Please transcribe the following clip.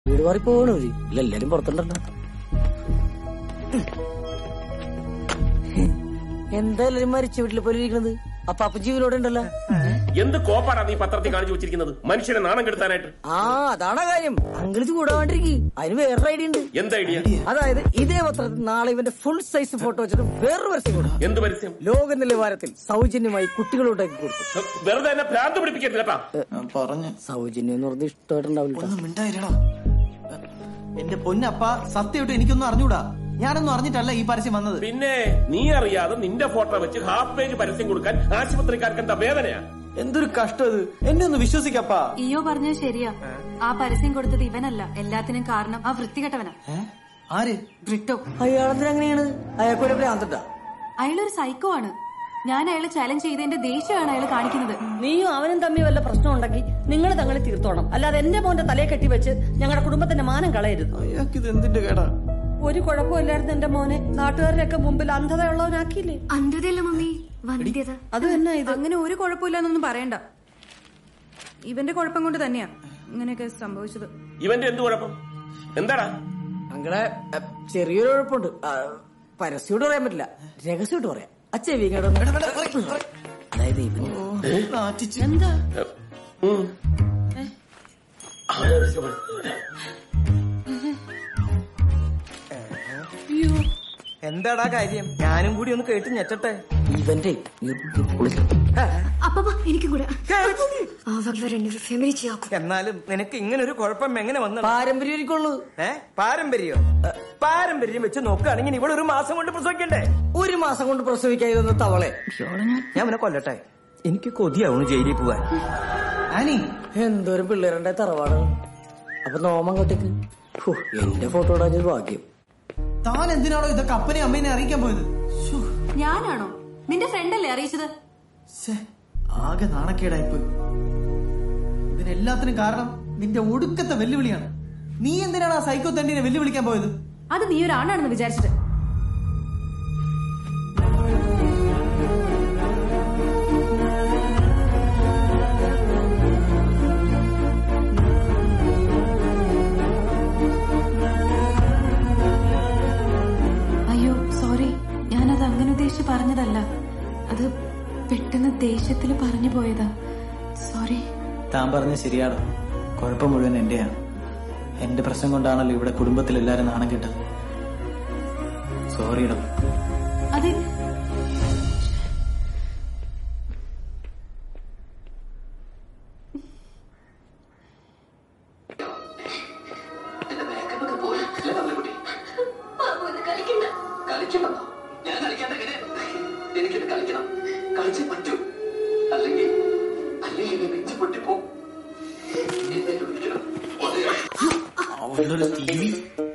വീട് മാറി പോകണോ ഇല്ല എല്ലാരും പുറത്തുണ്ടല്ലോ എന്താ എല്ലാരും മരിച്ച വീട്ടിൽ പോലെ ഇരിക്കണത് അപ്പൊ അപ്പ ജീവനോടെ ഉണ്ടല്ലോ എന്ത് കോപ്പാടാ നീ പത്രത്തിൽ കാണിച്ചു വെച്ചിരിക്കുന്നത് മനുഷ്യനെ നാണം കെടുത്താനായിട്ട് ആ അതാണ് കാര്യം അങ്കിൾ ഇത് കൂടാണ്ടിരിക്കും അതിന് വേറൊരു ഐഡിയ ഉണ്ട് എന്ത് ഐഡിയ അതായത് ഇതേ പത്രത്തിൽ നാളെ ഇവന്റെ ഫുൾ സൈസ് ഫോട്ടോ വെച്ചിട്ട് വേറൊരു പരസ്യം കൊടുക്കും എന്ത് പരസ്യം ലോക നിലവാരത്തിൽ സൗജന്യമായി കുട്ടികളുണ്ടാക്കി കൊടുക്കും വെറുതെ എന്നെ ഭ്രാന്ത് പിടിപ്പിക്കരുത് കേട്ടാ പറഞ്ഞു സൗജന്യം എന്ന് പറഞ്ഞത് ഇഷ്ടമായിട്ടുണ്ടാവില്ല ഒന്ന് മിണ്ടായിരടാ എന്റെ പൊന്നപ്പ സത്യമായിട്ട് എനിക്കൊന്നും അറിഞ്ഞൂടാ ഞാനൊന്നും അറിഞ്ഞിട്ടല്ല ഈ പരസ്യം വന്നത് പിന്നെ നീ അറിയാതെ നിന്റെ ഫോട്ടോ വെച്ച് ഹാഫ് പേജ് പരസ്യം കൊടുക്കാൻ ആശുപത്രിക്കാർക്ക് എന്താ വേദനയാ എന്തൊരു കഷ്ടം ഇത് എന്നെ ഒന്ന് വിശ്വസിക്കപ്പാ ഇയോ പറഞ്ഞത് ശരിയാ ആ പരസ്യം കൊടുത്തത് ഇവനല്ല എല്ലാത്തിനും കാരണം ആ വൃത്തികെട്ടവനാ ഏ? ആര് ബ്രിട്ടോ അയാളെന്തിനാ അങ്ങനെയാണ് അയാൾക്കൊരു ഭ്രാന്തട്ടാ അയാളൊരു സൈക്കോ ആണ് ഞാൻ അയാളെ ചാലഞ്ച് ചെയ്തതിന്റെ ദേഷ്യമാണ് അയാൾ കാണിക്കുന്നത് നീയും അവനും തമ്മിൽ വല്ല പ്രശ്നം ഉണ്ടെങ്കിൽ നിങ്ങൾ തങ്ങളെ തീർത്തോണം അല്ലാതെ എന്റെ മോന്റെ തലയെ കെട്ടി വെച്ച് ഞങ്ങളുടെ കുടുംബത്തിന്റെ മാനം കളയരുത് അയാൾക്ക് ഇത് എന്തിന്റെ കേടാ ഒരു കുഴപ്പമില്ലായിരുന്നു എന്റെ മോനെ നാട്ടുകാരുടെയൊക്കെ മുമ്പിൽ അന്ധതയുള്ളവനാക്കിയില്ലേ അന്ധതയല്ല മമ്മി വന്ധ്യത അത് തന്നെ ഇത് അങ്ങനെ ഒരു കുഴപ്പമില്ലെന്നൊന്നും പറയണ്ട ഇവന്റെ കുഴപ്പം കൊണ്ട് തന്നെയാ ഇങ്ങനെയൊക്കെ സംഭവിച്ചത് ഇവന്റെ എന്ത് കുഴപ്പം എന്താടാ അങ്ങളെ അ, ചെറിയൊരു കുഴപ്പമുണ്ട് ആ, പരസ്യമായിട്ട് പറയാൻ പറ്റില്ല രഹസ്യമായിട്ട് പറയാം അച്ഛൻ അതായത് ഇവൻ നാറ്റിച്ച് എന്താ ഉം. എന്താടാ കാര്യം ഞാനും കൂടി ഒന്ന് കേട്ട് ഞെച്ചട്ടെ ഇവന്റെ ഈ പൊളിച്ച്. അപ്പപ്പ എനിക്കും കൂടെ ആ വരെ ഫാമിലി ചെയ്യാക്കും എന്നാലും നിനക്ക് ഇങ്ങനെ ഒരു കുഴപ്പം എങ്ങനെ വന്നു പാരമ്പര്യം എനിക്കുള്ളൂ ഏ പാരമ്പര്യോ ഏ, പാരമ്പര്യം വെച്ച് നോക്കുകയാണെങ്കിൽ ഇവിടെ ഒരു മാസം കൊണ്ട് പ്രസവിക്കണ്ടേ ഒരു മാസം കൊണ്ട് പ്രസവിക്കായിരുന്ന തവളെ ഞാൻ അവനെ കൊല്ലട്ടെ എനിക്ക് കൊതിയാവുന്നു ജയിലിൽ പോവാൻ ആനി എന്തോരം പിള്ളേരുടെ തറവാട് അപ്പൊ നോമങ്ങോട്ടേക്ക് ഹോ, എന്റെ ഫോട്ടോ ഇടാൻ ഭാഗ്യം താൻ എന്തിനാണോ ഇതൊക്കെ അപ്പനെ അമ്മേനെ അറിയിക്കാൻ പോയത് ശ്ശോ, ഞാനാണോ നിന്റെ ഫ്രണ്ടല്ലേ അറിയിച്ചത് ശ്ശേ, ആകെ നാണക്കേടായിപ്പോയി ഇതിനെല്ലാത്തിനും കാരണം നിന്റെ ഒടുക്കത്തെ വെല്ലുവിളിയാണ് നീ എന്തിനാണ് ആ സൈക്കോ തണ്ടിനെ വെല്ലുവിളിക്കാൻ പോയത് അത് നീ ഒരാണാണെന്ന് വിചാരിച്ചിട്ട് അയ്യോ സോറി ഞാനത് അങ്ങനെ ഉദ്ദേശിച്ച് പറഞ്ഞതല്ല അത് പെട്ടെന്ന് ദേഷ്യത്തിൽ പറഞ്ഞു പോയതാ സോറി താൻ പറഞ്ഞ ശരിയാണ് കുഴപ്പം മുഴുവൻ എന്റെയാണ് എന്റെ പ്രശ്നം കൊണ്ടാണല്ലോ ഇവിടെ കുടുംബത്തിൽ എല്ലാരും നാണം കിട്ടത് സോറിയടാ അതെ കളിക്കണമെന്നോ ഞാൻ കളിക്കാൻ എങ്ങനെ എനിക്കിത് കളിക്കണം കളിച്ചേ പറ്റൂ അല്ലെങ്കിൽ അല്ലെങ്കിൽ എന്റെ നെഞ്ച് പൊട്ടിപ്പോ എന്നെ വിളിക്കണം അവളൊരു ടി വി